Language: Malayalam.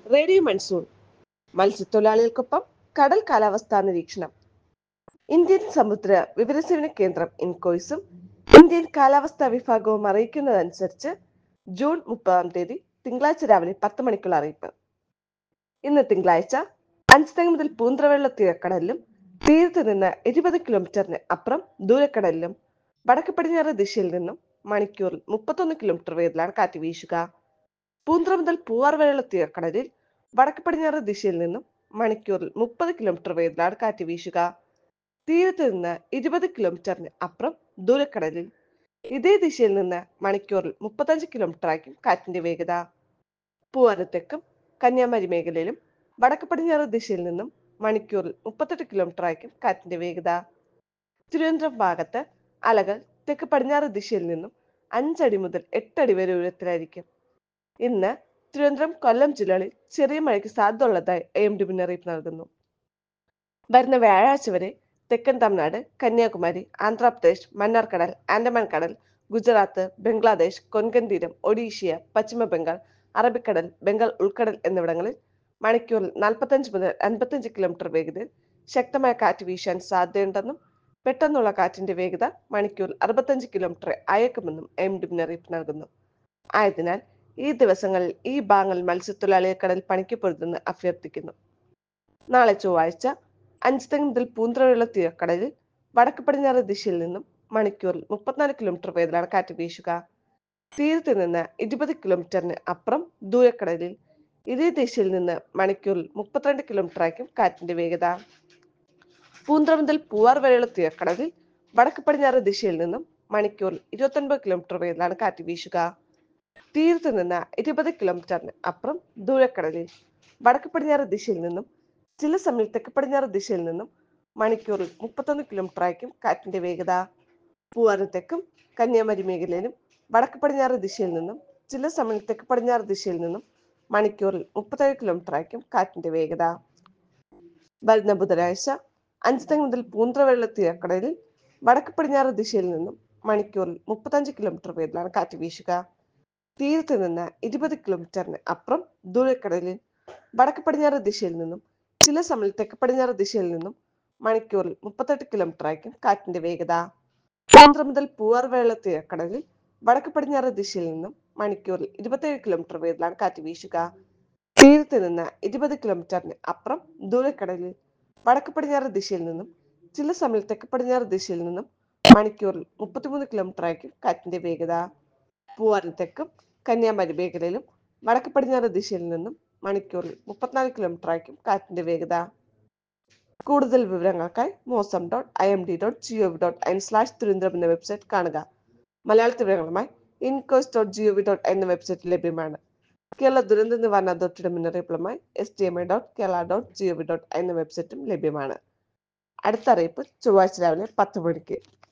റേഡിയോ മൺസൂൺ മത്സ്യത്തൊഴിലാളികൾക്കൊപ്പം കടൽ കാലാവസ്ഥാ നിരീക്ഷണം ഇന്ത്യൻ സമുദ്ര വിവരസേവന കേന്ദ്രം ഇൻകോയ്സും ഇന്ത്യൻ കാലാവസ്ഥാ വിഭാഗവും അറിയിക്കുന്നതനുസരിച്ച് ജൂൺ മുപ്പതാം തീയതി തിങ്കളാഴ്ച രാവിലെ പത്ത് മണിക്കുള്ള അറിയിപ്പ് ഇന്ന് തിങ്കളാഴ്ച അഞ്ചുതെങ്ങ് മുതൽ പൂന്തറവെള്ള തീരക്കടലിലും തീരത്ത് നിന്ന് ഇരുപത് കിലോമീറ്ററിന് അപ്പുറം ദൂരക്കടലിലും വടക്ക് പടിഞ്ഞാറ് ദിശയിൽ നിന്നും മണിക്കൂറിൽ മുപ്പത്തൊന്ന് കിലോമീറ്റർ വേഗത്തിലാണ് കാറ്റ് വീശുക പൂന്തറ മുതൽ പൂവാർ വരെയുള്ള തീരക്കടലിൽ വടക്ക് പടിഞ്ഞാറ് ദിശയിൽ നിന്നും മണിക്കൂറിൽ മുപ്പത് കിലോമീറ്റർ വേഗത്തിലാണ് കാറ്റ് വീശുക തീരത്ത് നിന്ന് ഇരുപത് കിലോമീറ്ററിന് അപ്പുറം ദൂരക്കടലിൽ ഇതേ ദിശയിൽ നിന്ന് മണിക്കൂറിൽ മുപ്പത്തഞ്ച് കിലോമീറ്റർ ആയിരിക്കും കാറ്റിന്റെ വേഗത പൂവാരത്തേക്കും കന്യാകുമാരി മേഖലയിലും വടക്ക് പടിഞ്ഞാറ് ദിശയിൽ നിന്നും മണിക്കൂറിൽ മുപ്പത്തെട്ട് കിലോമീറ്റർ ആയിരിക്കും കാറ്റിന്റെ വേഗത തിരുവനന്തപുരം ഭാഗത്ത് അലകൾ തെക്ക് പടിഞ്ഞാറ് ദിശയിൽ നിന്നും അഞ്ചടി മുതൽ എട്ടടി വരെ ഉയരത്തിലായിരിക്കും ഇന്ന് തിരുവനന്തപുരം കൊല്ലം ജില്ലകളിൽ ചെറിയ മഴയ്ക്ക് സാധ്യത ഉള്ളതായി എ എം ഡി മുന്നറിയിപ്പ് നൽകുന്നു വരുന്ന വ്യാഴാഴ്ച വരെ തെക്കൻ തമിഴ്നാട് കന്യാകുമാരി ആന്ധ്രാപ്രദേശ് മന്നാർക്കടൽ ആൻഡമാൻ കടൽ ഗുജറാത്ത് ബംഗ്ലാദേശ് കൊൻകൻ തീരം ഒഡീഷ്യ പശ്ചിമ ബംഗാൾ അറബിക്കടൽ ബംഗാൾ ഉൾക്കടൽ എന്നിവിടങ്ങളിൽ മണിക്കൂറിൽ നാൽപ്പത്തഞ്ച് മുതൽ അൻപത്തഞ്ച് കിലോമീറ്റർ വേഗതയിൽ ശക്തമായ കാറ്റ് വീശാൻ സാധ്യതയുണ്ടെന്നും പെട്ടെന്നുള്ള കാറ്റിന്റെ വേഗത മണിക്കൂറിൽ അറുപത്തഞ്ച് കിലോമീറ്റർ അയക്കുമെന്നും എം ഡി മുന്നറിയിപ്പ് നൽകുന്നു ആയതിനാൽ ഈ ദിവസങ്ങളിൽ ഈ ഭാഗങ്ങളിൽ മത്സ്യത്തൊഴിലാളിയെ കടൽ പണിക്ക് പൊരുതെന്ന് അഭ്യർത്ഥിക്കുന്നു നാളെ ചൊവ്വാഴ്ച അഞ്ചുതെങ്ങ് മുതൽ പൂന്തറയുള്ള തീരക്കടലിൽ വടക്ക് പടിഞ്ഞാറ് ദിശയിൽ നിന്നും മണിക്കൂറിൽ മുപ്പത്തിനാല് കിലോമീറ്റർ വേഗത്തിലാണ് കാറ്റ് വീശുക തീരത്ത് നിന്ന് ഇരുപത് കിലോമീറ്ററിന് അപ്പുറം ദൂരക്കടലിൽ ഇതേ ദിശയിൽ നിന്ന് മണിക്കൂറിൽ മുപ്പത്തിരണ്ട് കിലോമീറ്റർ ആയിരിക്കും കാറ്റിന്റെ വേഗത പൂന്തറ മുതൽ പൂവാർ വരെയുള്ള തീരക്കടലിൽ വടക്ക് പടിഞ്ഞാറ് ദിശയിൽ നിന്നും മണിക്കൂറിൽ ഇരുപത്തൊൻപത് കിലോമീറ്റർ വേഗത്തിലാണ് കാറ്റ് വീശുക തീരത്ത് നിന്ന് ഇരുപത് കിലോമീറ്ററിന് അപ്പുറം ദൂരക്കടലിൽ വടക്ക് പടിഞ്ഞാറ് ദിശയിൽ നിന്നും ചില സമയം തെക്ക് പടിഞ്ഞാറ് ദിശയിൽ നിന്നും മണിക്കൂറിൽ മുപ്പത്തൊന്ന് കിലോമീറ്റർ ആയിരിക്കും കാറ്റിന്റെ വേഗത പൂവാരത്തേക്കും കന്യാകുമാരി മേഖലയിലും വടക്ക് പടിഞ്ഞാറ് ദിശയിൽ നിന്നും ചില സമയം തെക്ക് പടിഞ്ഞാറ് ദിശയിൽ നിന്നും മണിക്കൂറിൽ മുപ്പത്തേഴ് കിലോമീറ്റർ ആയിരിക്കും കാറ്റിന്റെ വേഗത വരുന്ന ബുധനാഴ്ച അഞ്ചുതെങ്ങ് മുതൽ പൂന്തറവെള്ള തീരക്കടലിൽ വടക്ക് പടിഞ്ഞാറ് ദിശയിൽ നിന്നും മണിക്കൂറിൽ മുപ്പത്തഞ്ച് കിലോമീറ്റർ വേഗത്തിലാണ് കാറ്റ് വീശുക തീരത്ത് നിന്ന് ഇരുപത് കിലോമീറ്ററിന് അപ്പുറം ദൂരക്കടലിൽ വടക്ക് പടിഞ്ഞാറ് ദിശയിൽ നിന്നും ചില സമയം തെക്ക് പടിഞ്ഞാറ് ദിശയിൽ നിന്നും മണിക്കൂറിൽ മുപ്പത്തെട്ട് കിലോമീറ്റർ ആയിരിക്കും കാറ്റിന്റെ വേഗത പൂന്തറ മുതൽ പൂവാർ വെള്ള തീരക്കടലിൽ വടക്ക് പടിഞ്ഞാറ് ദിശയിൽ നിന്നും മണിക്കൂറിൽ ഇരുപത്തേഴ് കിലോമീറ്റർ വേഗത്തിലാണ് കാറ്റ് വീശുക തീരത്ത് നിന്ന് ഇരുപത് കിലോമീറ്ററിന് അപ്പുറം ദൂരക്കടലിൽ വടക്ക് പടിഞ്ഞാറ് ദിശയിൽ നിന്നും ചില സമയം തെക്ക് പടിഞ്ഞാറ് ദിശയിൽ നിന്നും മണിക്കൂറിൽ മുപ്പത്തിമൂന്ന് കിലോമീറ്റർ ആയിരിക്കും കാറ്റിന്റെ വേഗത പൂവാറിന് തെക്കും കന്യാകുമാരി മേഖലയിലും വടക്ക് പടിഞ്ഞാറ് ദിശയിൽ നിന്നും മണിക്കൂറിൽ മുപ്പത്തിനാല് കിലോമീറ്റർ ആയിരിക്കും കാറ്റിന്റെ വേഗത കൂടുതൽ വിവരങ്ങൾക്കായി mausam dot I M D dot G O V dot in slash Thiruvananthapuram എന്ന വെബ്സൈറ്റ് കാണുക മലയാളത്തിൽ വിവരങ്ങളുമായി INCOIS dot G O V dot എന്ന വെബ്സൈറ്റ് ലഭ്യമാണ് കേരള ദുരന്ത നിവാരണ അതോറിറ്റിയുടെ മുന്നറിയിപ്പുകളുമായി S D M I dot Kerala dot G O V dot എന്ന വെബ്സൈറ്റും ലഭ്യമാണ് അടുത്ത അറിയിപ്പ് ചൊവ്വാഴ്ച രാവിലെ പത്ത് മണിക്ക്